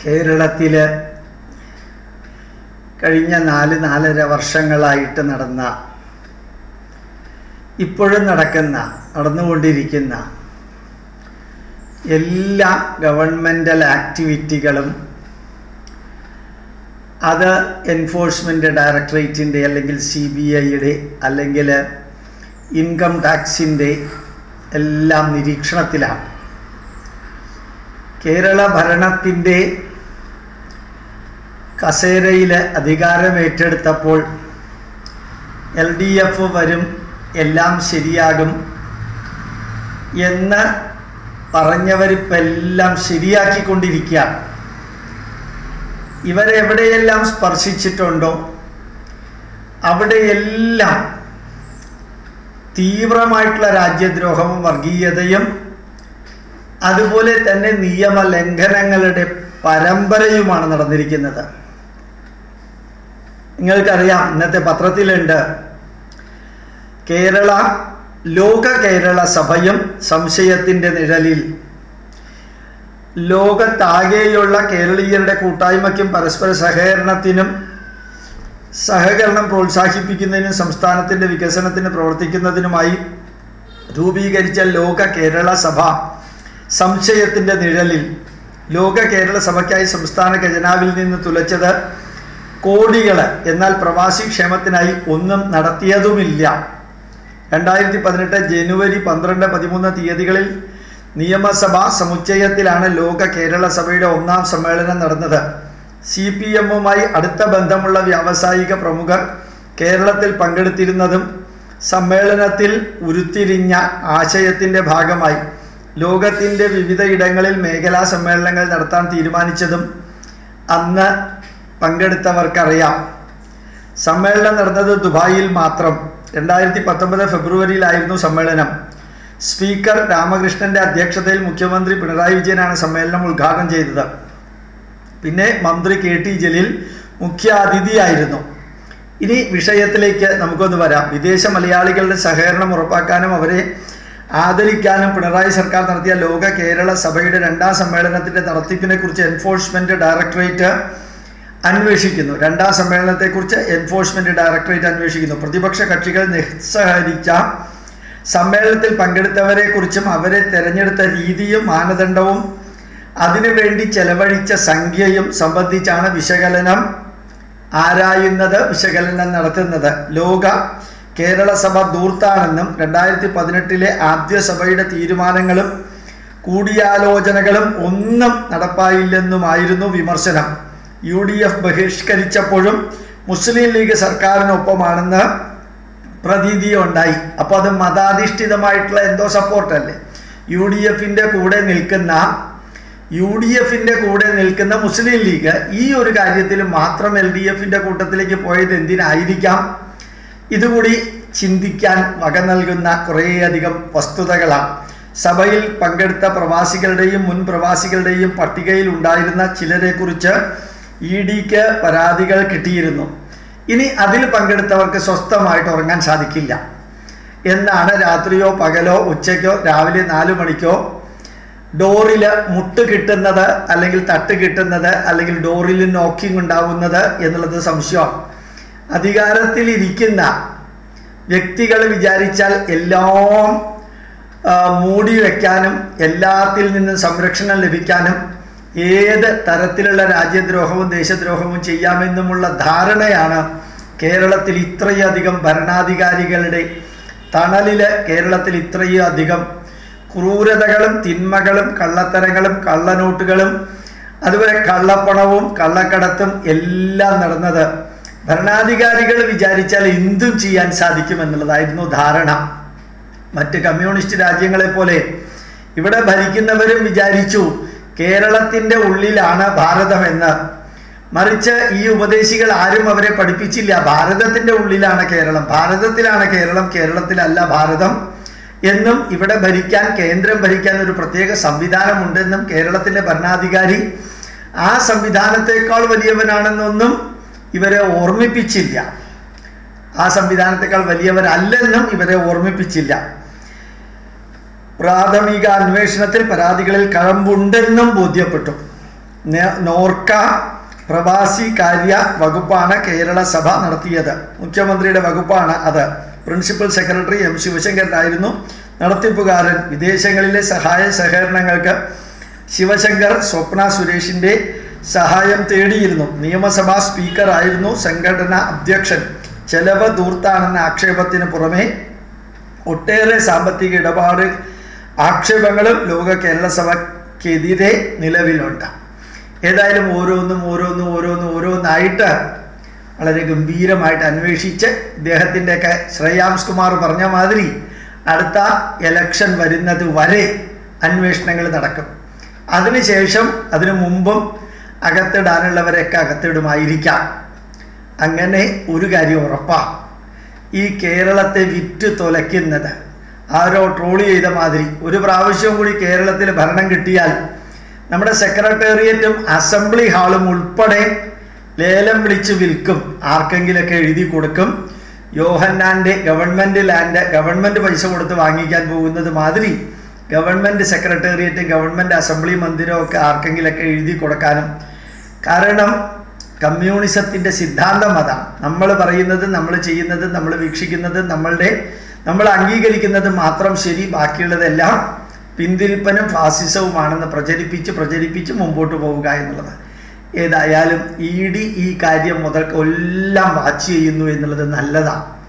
കേരളത്തിൽ കഴിഞ്ഞ നാല് നാലര വർഷങ്ങളായിട്ട് നടന്ന ഇപ്പോഴും നടക്കുന്ന നടന്നുകൊണ്ടിരിക്കുന്ന എല്ലാ ഗവൺമെൻ്റൽ ആക്ടിവിറ്റികളും അത് എൻഫോഴ്സ്മെൻറ്റ് ഡയറക്ടറേറ്റിൻ്റെ അല്ലെങ്കിൽ സി ബി ഐയുടെ അല്ലെങ്കിൽ ഇൻകം ടാക്സിൻ്റെ എല്ലാം നിരീക്ഷണത്തിലാണ് കേരള ഭരണത്തിൻ്റെ കസേരയിൽ അധികാരം ഏറ്റെടുത്തപ്പോൾ എൽ ഡി എഫ് വരും എല്ലാം ശരിയാകും എന്ന് പറഞ്ഞവരിപ്പോൾ എല്ലാം ശരിയാക്കിക്കൊണ്ടിരിക്കുകയാണ് ഇവരെവിടെയെല്ലാം സ്പർശിച്ചിട്ടുണ്ടോ അവിടെയെല്ലാം തീവ്രമായിട്ടുള്ള രാജ്യദ്രോഹവും വർഗീയതയും അതുപോലെ തന്നെ നിയമലംഘനങ്ങളുടെ പരമ്പരയുമാണ് നടന്നിരിക്കുന്നത് നിങ്ങൾക്കറിയാം ഇന്നത്തെ പത്രത്തിലുണ്ട് കേരള ലോക കേരള സഭയും സംശയത്തിൻ്റെ നിഴലിൽ ലോകത്താകെയുള്ള കേരളീയരുടെ കൂട്ടായ്മയ്ക്കും പരസ്പര സഹകരണത്തിനും സഹകരണം പ്രോത്സാഹിപ്പിക്കുന്നതിനും സംസ്ഥാനത്തിൻ്റെ വികസനത്തിന് പ്രവർത്തിക്കുന്നതിനുമായി രൂപീകരിച്ച ലോക കേരള സഭ സംശയത്തിൻ്റെ നിഴലിൽ ലോക കേരള സഭയ്ക്കായി സംസ്ഥാന ഖജനാവിൽ നിന്ന് തുലച്ചത് കോടികൾ എന്നാൽ പ്രവാസി ക്ഷേമത്തിനായി ഒന്നും നടത്തിയതുമില്ല രണ്ടായിരത്തി പതിനെട്ട് ജനുവരി പന്ത്രണ്ട് പതിമൂന്ന് തീയതികളിൽ നിയമസഭാ സമുച്ചയത്തിലാണ് ലോക കേരള സഭയുടെ ഒന്നാം സമ്മേളനം നടന്നത് സി പി എമ്മുമായി അടുത്ത ബന്ധമുള്ള വ്യാവസായിക പ്രമുഖർ കേരളത്തിൽ പങ്കെടുത്തിരുന്നതും സമ്മേളനത്തിൽ ഉരുത്തിരിഞ്ഞ ആശയത്തിൻ്റെ ഭാഗമായി ലോകത്തിൻ്റെ വിവിധ ഇടങ്ങളിൽ മേഖലാ സമ്മേളനങ്ങൾ നടത്താൻ തീരുമാനിച്ചതും അന്ന് പങ്കെടുത്തവർക്കറിയാം സമ്മേളനം നടന്നത് ദുബായിൽ മാത്രം രണ്ടായിരത്തി പത്തൊമ്പത് ഫെബ്രുവരിയിലായിരുന്നു സമ്മേളനം സ്പീക്കർ രാമകൃഷ്ണന്റെ അധ്യക്ഷതയിൽ മുഖ്യമന്ത്രി പിണറായി വിജയനാണ് സമ്മേളനം ഉദ്ഘാടനം ചെയ്തത് പിന്നെ മന്ത്രി കെ ടി ജലീൽ മുഖ്യ അതിഥിയായിരുന്നു ഇനി വിഷയത്തിലേക്ക് നമുക്കൊന്ന് വരാം വിദേശ മലയാളികളുടെ സഹകരണം ഉറപ്പാക്കാനും അവരെ ആദരിക്കാനും പിണറായി സർക്കാർ നടത്തിയ ലോക കേരള സഭയുടെ രണ്ടാം സമ്മേളനത്തിന്റെ നടത്തിപ്പിനെ കുറിച്ച് എൻഫോഴ്സ്മെന്റ് ഡയറക്ടറേറ്റ് അന്വേഷിക്കുന്നു രണ്ടാം സമ്മേളനത്തെക്കുറിച്ച് എൻഫോഴ്സ്മെന്റ് ഡയറക്ടറേറ്റ് അന്വേഷിക്കുന്നു പ്രതിപക്ഷ കക്ഷികൾ നിസ്സഹരിച്ച സമ്മേളനത്തിൽ പങ്കെടുത്തവരെ കുറിച്ചും അവരെ തെരഞ്ഞെടുത്ത രീതിയും മാനദണ്ഡവും അതിനുവേണ്ടി ചെലവഴിച്ച സംഖ്യയും സംബന്ധിച്ചാണ് വിശകലനം ആരായുന്നത് വിശകലനം നടത്തുന്നത് ലോക കേരള സഭ ദൂർത്താണെന്നും രണ്ടായിരത്തി പതിനെട്ടിലെ ആദ്യ സഭയുടെ തീരുമാനങ്ങളും കൂടിയാലോചനകളും ഒന്നും നടപ്പായില്ലെന്നുമായിരുന്നു വിമർശനം യു ഡി എഫ് ബഹിഷ്കരിച്ചപ്പോഴും മുസ്ലിം ലീഗ് സർക്കാരിനൊപ്പമാണെന്ന് പ്രതീതിയുണ്ടായി അപ്പോൾ അത് മതാധിഷ്ഠിതമായിട്ടുള്ള എന്തോ സപ്പോർട്ടല്ലേ യു ഡി എഫിൻ്റെ കൂടെ നിൽക്കുന്ന യു ഡി എഫിൻ്റെ കൂടെ നിൽക്കുന്ന മുസ്ലിം ലീഗ് ഈ ഒരു കാര്യത്തിൽ മാത്രം എൽ ഡി എഫിൻ്റെ കൂട്ടത്തിലേക്ക് പോയത് എന്തിനായിരിക്കാം ഇതുകൂടി ചിന്തിക്കാൻ വക നൽകുന്ന കുറേയധികം വസ്തുതകളാണ് സഭയിൽ പങ്കെടുത്ത പ്രവാസികളുടെയും മുൻ പ്രവാസികളുടെയും പട്ടികയിൽ ഉണ്ടായിരുന്ന ചിലരെക്കുറിച്ച് ഇ ഡിക്ക് പരാതികൾ കിട്ടിയിരുന്നു ഇനി അതിൽ പങ്കെടുത്തവർക്ക് സ്വസ്ഥമായിട്ട് ഉറങ്ങാൻ സാധിക്കില്ല എന്നാണ് രാത്രിയോ പകലോ ഉച്ചയ്ക്കോ രാവിലെ നാലു മണിക്കോ ഡോറിൽ മുട്ട് കിട്ടുന്നത് അല്ലെങ്കിൽ തട്ട് കിട്ടുന്നത് അല്ലെങ്കിൽ ഡോറിൽ നോക്കിംഗ് ഉണ്ടാവുന്നത് എന്നുള്ളത് സംശയമാണ് അധികാരത്തിലിരിക്കുന്ന വ്യക്തികൾ വിചാരിച്ചാൽ എല്ലാം മൂടി വയ്ക്കാനും എല്ലാത്തിൽ നിന്നും സംരക്ഷണം ലഭിക്കാനും ഏത് തരത്തിലുള്ള രാജ്യദ്രോഹവും ദേശദ്രോഹവും ചെയ്യാമെന്നുമുള്ള ധാരണയാണ് കേരളത്തിൽ ഇത്രയധികം ഭരണാധികാരികളുടെ തണലിൽ കേരളത്തിൽ ഇത്രയും അധികം ക്രൂരതകളും തിന്മകളും കള്ളത്തരങ്ങളും കള്ളനോട്ടുകളും അതുപോലെ കള്ളപ്പണവും കള്ളക്കടത്തും എല്ലാം നടന്നത് ഭരണാധികാരികൾ വിചാരിച്ചാൽ എന്തും ചെയ്യാൻ സാധിക്കുമെന്നുള്ളതായിരുന്നു ധാരണ മറ്റ് കമ്മ്യൂണിസ്റ്റ് രാജ്യങ്ങളെ പോലെ ഇവിടെ ഭരിക്കുന്നവരും വിചാരിച്ചു കേരളത്തിൻ്റെ ഉള്ളിലാണ് ഭാരതമെന്ന് മറിച്ച് ഈ ഉപദേശികൾ ആരും അവരെ പഠിപ്പിച്ചില്ല ഭാരതത്തിൻ്റെ ഉള്ളിലാണ് കേരളം ഭാരതത്തിലാണ് കേരളം കേരളത്തിലല്ല ഭാരതം എന്നും ഇവിടെ ഭരിക്കാൻ കേന്ദ്രം ഭരിക്കാൻ ഒരു പ്രത്യേക സംവിധാനമുണ്ടെന്നും കേരളത്തിൻ്റെ ഭരണാധികാരി ആ സംവിധാനത്തെക്കാൾ വലിയവനാണെന്നൊന്നും ഇവരെ ഓർമ്മിപ്പിച്ചില്ല ആ സംവിധാനത്തെക്കാൾ വലിയവരല്ലെന്നും ഇവരെ ഓർമ്മിപ്പിച്ചില്ല പ്രാഥമിക അന്വേഷണത്തിൽ പരാതികളിൽ കഴമ്പുണ്ടെന്നും ബോധ്യപ്പെട്ടു നെ- നോർക്ക പ്രവാസി കാര്യ വകുപ്പാണ് കേരള സഭ നടത്തിയത് മുഖ്യമന്ത്രിയുടെ വകുപ്പാണ് അത് പ്രിൻസിപ്പൽ സെക്രട്ടറി എം ശിവശങ്കരനായിരുന്നു നടത്തിപ്പുകാരൻ വിദേശങ്ങളിലെ സഹായ സഹകരണങ്ങൾക്ക് ശിവശങ്കർ സ്വപ്ന സുരേഷിൻ്റെ സഹായം തേടിയിരുന്നു നിയമസഭാ സ്പീക്കർ ആയിരുന്നു സംഘടന അധ്യക്ഷൻ ചെലവ് ദൂർത്താണെന്ന ആക്ഷേപത്തിന് പുറമെ ഒട്ടേറെ സാമ്പത്തിക ഇടപാട് ആക്ഷേപങ്ങളും ലോക കേരള സഭയ്ക്കെതിരെ നിലവിലുണ്ട് ഏതായാലും ഓരോന്നും ഓരോന്നും ഓരോന്നും ഓരോന്നായിട്ട് വളരെ ഗംഭീരമായിട്ട് അന്വേഷിച്ച് ഇദ്ദേഹത്തിൻ്റെയൊക്കെ ശ്രേയാംസ് കുമാർ പറഞ്ഞ മാതിരി അടുത്ത എലക്ഷൻ വരുന്നത് വരെ അന്വേഷണങ്ങൾ നടക്കും അതിനുശേഷം അതിനു മുമ്പും അകത്തിടാനുള്ളവരൊക്കെ അകത്തിടുമായിരിക്കാം അങ്ങനെ ഒരു കാര്യം ഉറപ്പാണ് ഈ കേരളത്തെ വിറ്റ് തുലയ്ക്കുന്നത് ആരോ ട്രോൾ ചെയ്ത മാതിരി ഒരു പ്രാവശ്യം കൂടി കേരളത്തിൽ ഭരണം കിട്ടിയാൽ നമ്മുടെ സെക്രട്ടേറിയറ്റും അസംബ്ലി ഹാളും ഉൾപ്പെടെ ലേലം വിളിച്ച് വിൽക്കും ആർക്കെങ്കിലൊക്കെ എഴുതി കൊടുക്കും യോഹന്നാൻ്റെ ഗവൺമെൻറ് ലാൻഡ് ഗവൺമെൻറ് പൈസ കൊടുത്ത് വാങ്ങിക്കാൻ പോകുന്നത് മാതിരി ഗവൺമെൻറ് സെക്രട്ടേറിയറ്റും ഗവൺമെൻറ് അസംബ്ലി മന്ദിരവും ഒക്കെ ആർക്കെങ്കിലൊക്കെ എഴുതി കൊടുക്കാനും കാരണം കമ്മ്യൂണിസത്തിൻ്റെ സിദ്ധാന്തം അതാണ് നമ്മൾ പറയുന്നത് നമ്മൾ ചെയ്യുന്നത് നമ്മൾ വീക്ഷിക്കുന്നത് നമ്മളുടെ നമ്മൾ അംഗീകരിക്കുന്നത് മാത്രം ശരി ബാക്കിയുള്ളതെല്ലാം പിന്തിരിപ്പനും ഫാസിസവുമാണെന്ന് പ്രചരിപ്പിച്ച് പ്രചരിപ്പിച്ച് മുമ്പോട്ട് പോവുക എന്നുള്ളത് ഏതായാലും ഇ ഡി ഈ കാര്യം മുതൽ എല്ലാം വാച്ച് ചെയ്യുന്നു എന്നുള്ളത് നല്ലതാണ്